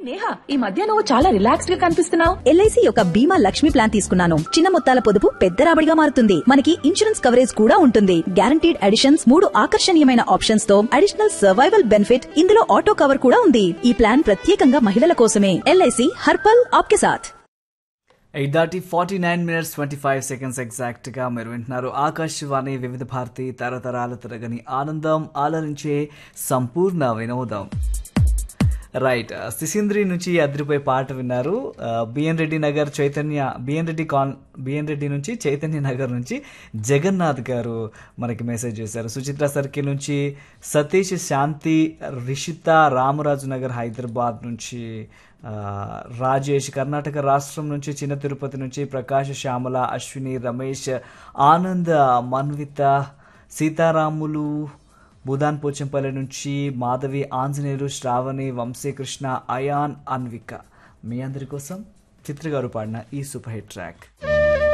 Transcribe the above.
నేహా ఈ మధ్య నువ్వు చాలా రిలాక్స్డ్ గా కనిపిస్తున్నావు ఎల్ఐసి యొక్క బీమా లక్ష్మి ప్లాన్ తీసుకున్నాను చిన్న మొత్తాల పొదుపు పెద్ద రాబడిగా మారుతుంది మనకి ఇన్సూరెన్స్ కవరేజ్ కూడా ఉంటుంది గ్యారంటీడ్ అడిషన్స్ మూడు ఆకర్షణీయమైన ఆప్షన్స్ తో అడిషనల్ సర్వైవల్ బెనిఫిట్ ఇందులో ఆటో కవర్ కూడా ఉంది ఈ ప్లాన్ ప్రత్యేకంగా మహిళల కోసమే ఎల్ఐసి హర్పల్ ఆప్కే సాథ్ ఎయిట్ దాటి forty nine minutes twenty five seconds ఎగ్జాక్ట్గా మీరు వింటున్నారు ఆకాశవాణి వివిధ భారతి తరతరాల తరగని ఆనందం ఆలరించే సంపూర్ణ వినోదం రైట్ సిసింద్రి నుంచి అద్రిపై పాట విన్నారు బిఎన్ రెడ్డి నగర్ చైతన్య బిఎన్ రెడ్డి కాన్ బిఎన్ రెడ్డి నుంచి చైతన్య నగర్ నుంచి జగన్నాథ్ గారు మనకి మెసేజ్ చేశారు సుచిత్ర సర్కిల్ నుంచి సతీష్ శాంతి రిషిత రామరాజు నగర్ హైదరాబాద్ నుంచి ఆ, రాజేష్ కర్ణాటక రాష్ట్రం నుంచి చిన్న తిరుపతి నుంచి ప్రకాష్ శ్యామల అశ్విని రమేష్ ఆనంద్ మన్విత సీతారాములు భూదాన్ పోచంపల్లి నుంచి మాధవి ఆంజనేయులు శ్రావణి వంశీకృష్ణ అయాన్ అన్విక మీ అందరి కోసం చిత్ర గారు పాడిన ఈ సూపర్ హిట్ ట్రాక్